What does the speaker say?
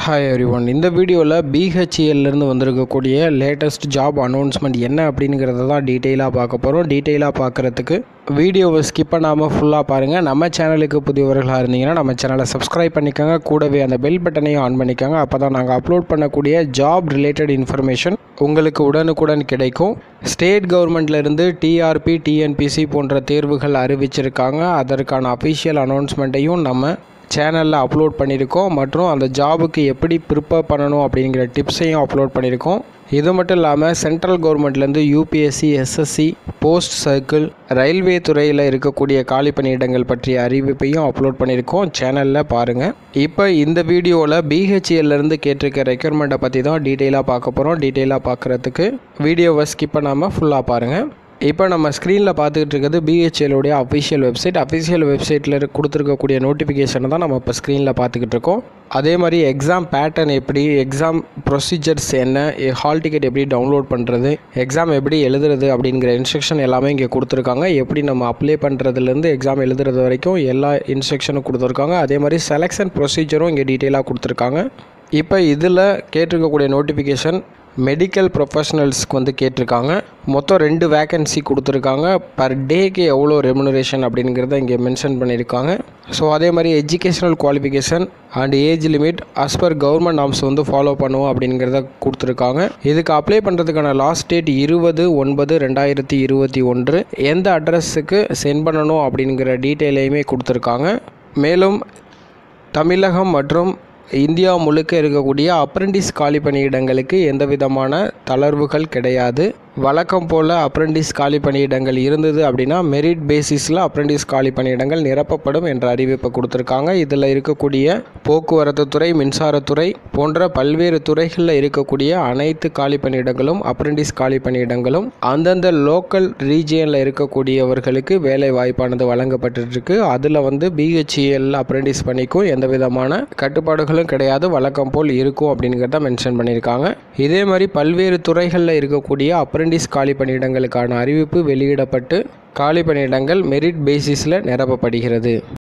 hi every one இந்த வீடியோவில் பிஹெச்இஎல்லேருந்து வந்திருக்கக்கூடிய லேட்டஸ்ட் ஜாப் அனௌன்ஸ்மெண்ட் என்ன அப்படிங்கிறத தான் டீட்டெயிலாக பார்க்க போகிறோம் டீட்டெயிலாக பார்க்குறதுக்கு வீடியோவை ஸ்கிப் பண்ணாமல் ஃபுல்லாக பாருங்கள் நம்ம சேனலுக்கு புதியவர்களாக இருந்தீங்கன்னா நம்ம சேனலை சப்ஸ்கிரைப் பண்ணிக்கோங்க கூடவே அந்த பெல் பட்டனையும் ஆன் பண்ணிக்கோங்க அப்போ தான் நாங்கள் அப்லோட் பண்ணக்கூடிய ஜாப் ரிலேட்டட் இன்ஃபர்மேஷன் உங்களுக்கு உடனுக்குடன் கிடைக்கும் ஸ்டேட் கவர்மெண்ட்லேருந்து டிஆர்பி டிஎன்பிசி போன்ற தேர்வுகள் அறிவிச்சிருக்காங்க அதற்கான அஃபிஷியல் அனௌன்ஸ்மெண்ட்டையும் நம்ம சேனலில் அப்லோட் பண்ணியிருக்கோம் மற்றும் அந்த ஜாபுக்கு எப்படி ப்ரிப்பேர் பண்ணணும் அப்படிங்கிற டிப்ஸையும் அப்லோட் பண்ணியிருக்கோம் இது மட்டும் இல்லாமல் சென்ட்ரல் கவர்மெண்ட்லேருந்து UPSC SSC post circle railway துறையில் இருக்கக்கூடிய காலி பணியிடங்கள் பற்றிய அறிவிப்பையும் அப்லோட் பண்ணியிருக்கோம் சேனலில் பாருங்கள் இப்போ இந்த வீடியோவில் பிஹெச்இலேருந்து கேட்டிருக்க ரெக்யர்மெண்ட்டை பற்றி தான் டீட்டெயிலாக பார்க்க போகிறோம் டீட்டெயிலாக பார்க்குறதுக்கு வீடியோவை ஸ்கிப் பண்ணாமல் ஃபுல்லாக பாருங்கள் இப்போ நம்ம ஸ்க்ரீனில் பார்த்துக்கிட்டு இருக்கிறது பிஹெச்எலுடைய அஃபிஷியல் வெப்சைட் அஃபிஷியல் வெப்சைட்டில் கொடுத்துருக்கக்கூடிய நோட்டிஃபிகேஷனை தான் நம்ம இப்போ ஸ்க்ரீனில் பார்த்துக்கிட்டு இருக்கோம் அதே மாதிரி எக்ஸாம் பேட்டர்ன் எப்படி எக்ஸாம் ப்ரொசீஜர்ஸ் என்ன ஹால் டிக்கெட் எப்படி டவுன்லோட் பண்ணுறது எக்ஸாம் எப்படி எழுதுறது அப்படிங்கிற இன்ஸ்ட்ரக்ஷன் எல்லாமே இங்கே கொடுத்துருக்காங்க எப்படி நம்ம அப்ளை பண்ணுறதுலேருந்து எக்ஸாம் எழுதுறது வரைக்கும் எல்லா இன்ஸ்ட்ரக்ஷனும் கொடுத்துருக்காங்க அதே மாதிரி செலெக்ஷன் ப்ரொசீஜரும் இங்கே டீட்டெயிலாக கொடுத்துருக்காங்க இப்போ இதில் கேட்டிருக்கக்கூடிய நோட்டிஃபிகேஷன் மெடிக்கல் ப்ரொஃபஷனல்ஸ்க்கு வந்து கேட்டிருக்காங்க மொத்தம் ரெண்டு வேக்கன்சி கொடுத்துருக்காங்க பர் டேக்கு எவ்வளோ ரெமுனரேஷன் அப்படிங்கிறத இங்கே மென்ஷன் பண்ணியிருக்காங்க ஸோ அதே மாதிரி educational qualification and age limit as per government norms வந்து ஃபாலோ பண்ணுவோம் அப்படிங்கிறத கொடுத்துருக்காங்க இதுக்கு அப்ளை பண்ணுறதுக்கான லாஸ்ட் டேட் இருபது ஒன்பது ரெண்டாயிரத்தி இருபத்தி ஒன்று எந்த அட்ரஸுக்கு சென்ட் பண்ணணும் அப்படிங்கிற டீட்டெயிலையுமே கொடுத்துருக்காங்க மேலும் தமிழகம் மற்றும் இந்தியா முழுக்க இருக்கக்கூடிய அப்ரெண்டிஸ் காலி பணியிடங்களுக்கு எந்த விதமான தளர்வுகள் கிடையாது வழக்கம் போல் அப்ரெண்டிஸ் காலி பணியிடங்கள் இருந்தது அப்படின்னா மெரிட் பேசிஸில் அப்ரெண்டிஸ் காலி பணியிடங்கள் நிரப்பப்படும் என்ற அறிவிப்பை கொடுத்துருக்காங்க இதில் இருக்கக்கூடிய போக்குவரத்து துறை மின்சாரத்துறை போன்ற பல்வேறு துறைகளில் இருக்கக்கூடிய அனைத்து காலி பணியிடங்களும் அப்ரெண்டிஸ் காலி பணியிடங்களும் அந்தந்த லோக்கல் ரீஜியனில் இருக்கக்கூடியவர்களுக்கு வேலை வாய்ப்பானது வழங்கப்பட்டுருக்கு அதில் வந்து பிஹெச்இஎல் அப்ரெண்டிஸ் பணிக்கும் எந்த விதமான கட்டுப்பாடுகளும் கிடையாது வழக்கம் போல் இருக்கும் அப்படிங்கிறத மென்ஷன் பண்ணியிருக்காங்க இதே மாதிரி பல்வேறு துறைகளில் இருக்கக்கூடிய அப்ரெண்டிஸ் காலி பணியிடங்களுக்கான அறிவிப்பு வெளியிடப்பட்டு காலி பணியிடங்கள் மெரிட் பேசிஸில் நிரப்பப்படுகிறது